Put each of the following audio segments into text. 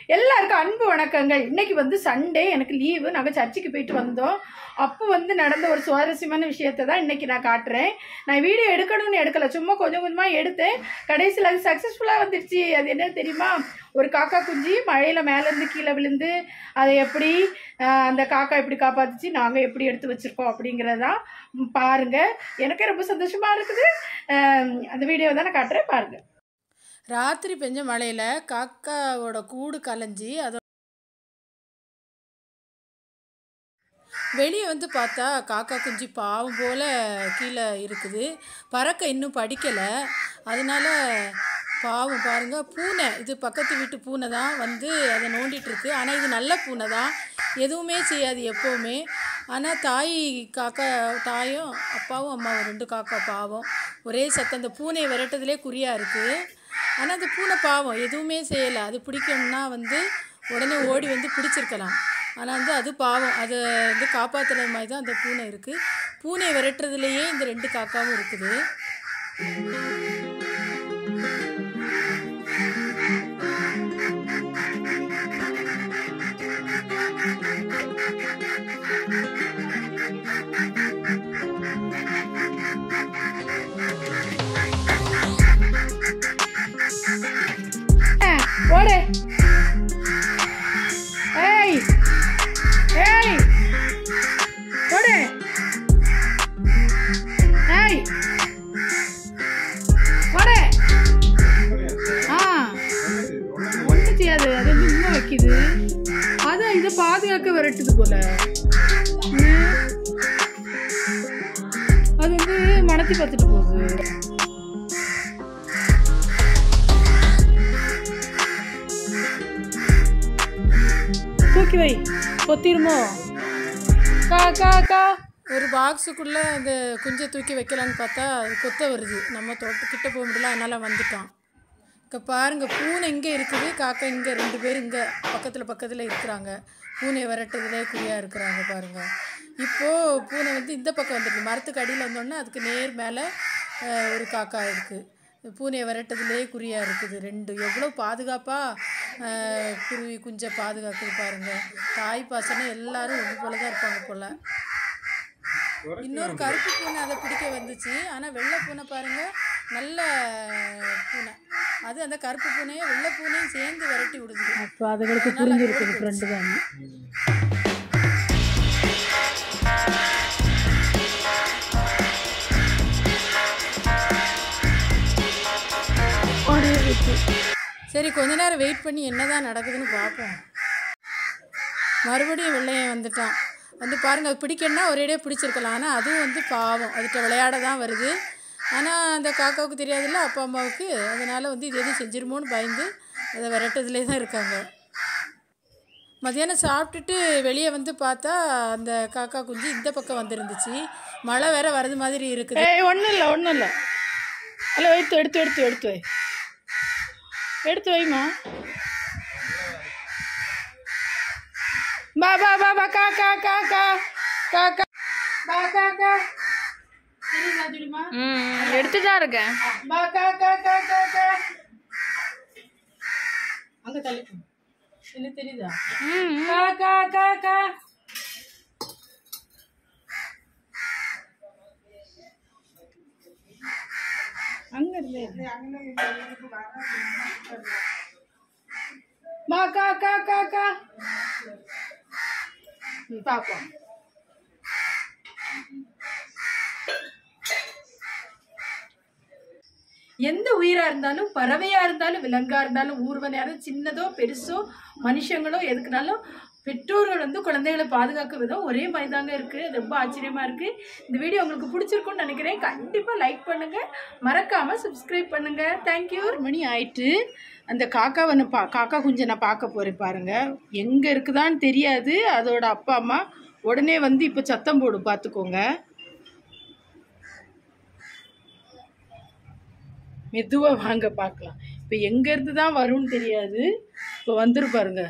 எல்லாருக்கும் அன்பு வணக்கங்கள் இன்னைக்கு வந்து சண்டே எனக்கு லீவு நாங்கள் சர்ச்சுக்கு போயிட்டு வந்தோம் அப்போ வந்து நடந்த ஒரு சுவாரஸ்யமான விஷயத்தை தான் இன்னைக்கு நான் காட்டுறேன் நான் வீடியோ எடுக்கணும்னு எடுக்கல சும்மா கொஞ்சம் கொஞ்சமாக எடுத்தேன் கடைசியில் அது சக்ஸஸ்ஃபுல்லாக வந்துடுச்சு அது என்ன தெரியுமா ஒரு காக்கா குஞ்சு மழையில் மேலேருந்து கீழே விழுந்து அதை எப்படி ஆஹ், அந்த காக்கா எப்படி காப்பாத்துச்சு நாங்கள் எப்படி எடுத்து வச்சுருக்கோம் அப்படிங்கிறதான் பாருங்கள் எனக்கே ரொம்ப சந்தோஷமாக இருக்குது ஆஹ், அந்த வீடியோ தான் நான் காட்டுறேன் பாருங்கள் ராத்திரி பெஞ்ச மழையில் காக்காவோட கூடு கலைஞ்சி அதோட வெளியே வந்து பார்த்தா காக்கா குஞ்சு பாவம் போல் கீழே இருக்குது பறக்க இன்னும் படிக்கலை அதனால பாவம் பாருங்க பூனை இது பக்கத்து வீட்டு பூனை தான் வந்து அதை நோண்டிட்டு இருக்கு ஆனால் இது நல்ல பூனை தான் எதுவுமே செய்யாது எப்போவுமே ஆனால் தாய் காக்கா தாயும் அப்பாவும் அம்மாவும் ரெண்டு காக்கா பாவம் ஒரே சத்தம் அந்த பூனையை விரட்டதுலே குறியாக இருக்குது ஆனால் அந்த பூனை பாவம் எதுவுமே செய்யலை அது பிடிக்கணும்னா வந்து உடனே ஓடி வந்து பிடிச்சிருக்கலாம் ஆனால் வந்து அது பாவம் அதை வந்து காப்பாற்றுற மாதிரி தான் அந்த பூனை இருக்குது பூனையை விரட்டுறதுலேயே இந்த ரெண்டு காக்காவும் இருக்குது ஓடு ஏய் ஏய் ஓடு ஏய் ஓடு ஆ ஒன்றும் செய்யாது அது வந்து இன்னும் வைக்குது அதான் இதை பாதுகாக்க விரட்டுது போல ம். அது வந்து மனத்தி பார்த்துட்டு போகுது தூக்கி வை கொத்திருமோ கா கா கா ஒரு பாக்ஸுக்குள்ளே அந்த குஞ்சை தூக்கி வைக்கலான்னு பார்த்தா அது கொத்த வருது நம்ம தோட்ட கிட்ட போக முடியல அதனால் வந்துட்டோம் இப்போ பாருங்கள் பூனை இங்கே இருக்குது காக்கா இங்கே ரெண்டு பேர் இங்கே பக்கத்தில் பக்கத்தில் இருக்கிறாங்க பூனை விரட்டுறதுலே குறியாக இருக்கிறாங்க பாருங்கள் இப்போது பூனை வந்து இந்த பக்கம் வந்துருக்கு மரத்துக்கு அடியில் வந்தோடனே அதுக்கு நேர் மேலே அஹ், ஒரு காக்கா இருக்குது பூனையை விரட்டதுலே குறியாக இருக்குது ரெண்டு எவ்வளோ பாதுகாப்பாக குருவி குஞ்சை பாதுகாக்குது பாருங்கள் தாய் பாசனம் எல்லாரும் ஒன்று போல தான் இருப்பாங்க போல் இன்னொரு கருப்பு பூனை அதை பிடிக்க வந்துச்சு ஆனால் வெள்ளை பூனை பாருங்க நல்ல பூனை அது அந்த கருப்பு பூனையை வெள்ளை பூனையும் சேர்ந்து விரட்டி விடுது அப்போ அதுகளுக்கு புரிஞ்சிருக்குது ஃப்ரெண்டு தான் சரி கொஞ்ச நேரம் வெயிட் பண்ணி என்னதான் நடக்குதுன்னு பார்ப்போம் மறுபடியும் வெள்ளையன் வந்துட்டான் வந்து பாருங்க அது பிடிக்கணும்னா ஒரேடியே பிடிச்சிருக்கலாம் ஆனால் அதுவும் வந்து பாவம் அதுகிட்ட விளையாட தான் வருது ஆனால் அந்த காக்காவுக்கு தெரியாதுல்ல அப்பா அம்மாவுக்கு அதனால் வந்து இது எதுவும் செஞ்சிருமோன்னு பயந்து அதை விரட்டதுலே தான் இருக்காங்க மத்தியானம் சாப்பிட்டுட்டு வெளியே வந்து பார்த்தா அந்த காக்கா குஞ்சு இந்த பக்கம் வந்துருந்துச்சு மழை வேற வரது மாதிரி இருக்குது ஏய் ஒன்றும் இல்லை ஒன்றும் இல்லை அல்ல எடுத்து எடுத்து எடுத்து எடுத்து வை எடுத்து வைமா பா பா பா பா கா கா கா கா கா கா பா கா கா தெரியுதா தெரியுமா எடுத்து தான் இருக்கேன் பா கா கா கா கா கா அங்க தள்ளி என்ன தெரியுதா கா கா கா கா அங்க இருந்தே மா கா கா கா கா ம், பாப்போம் எந்த உயிரா இருந்தாலும் பறவையா இருந்தாலும் விலங்கா இருந்தாலும் ஊர்வனையா இருந்தாலும் சின்னதோ பெருசோ மனுஷங்களோ எதுக்குனாலும் பெற்றோர்கள் வந்து குழந்தைகளை பாதுகாக்க விதம் ஒரே மாதிரி தாங்க இருக்கு அது ரொம்ப ஆச்சரியமா இருக்கு இந்த வீடியோ உங்களுக்கு பிடிச்சிருக்கும்னு நினைக்கிறேன் கண்டிப்பா லைக் பண்ணுங்க மறக்காம சப்ஸ்கிரைப் பண்ணுங்க தேங்க்யூ ஒரு மணி ஆயிட்டு அந்த காக்காவை நான் பா காக்கா குஞ்சை நான் பார்க்க போறேன் பாருங்க எங்க இருக்குதான்னு தெரியாது அதோட அப்பா அம்மா உடனே வந்து இப்போ சத்தம் போடும் பார்த்துக்கோங்க மெதுவாக வாங்க பார்க்கலாம் இப்போ எங்கேருந்து தான் வரும்னு தெரியாது இப்போ வந்துரு பாருங்க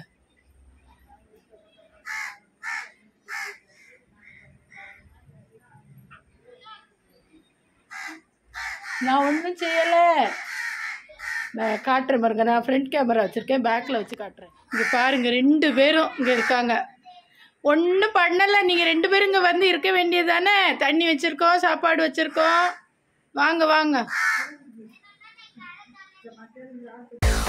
நான் ஒன்றும் செய்யலை நான் காட்டுறேன் பாருங்க நான் ஃப்ரண்ட் கேமரா வச்சுருக்கேன் பேக்கில் வச்சு காட்டுறேன் இங்கே பாருங்க ரெண்டு பேரும் இங்கே இருக்காங்க ஒன்றும் பண்ணலை நீங்கள் ரெண்டு பேரும் இங்கே வந்து இருக்க வேண்டியது தானே தண்ணி வச்சுருக்கோம் சாப்பாடு வச்சுருக்கோம் வாங்க வாங்க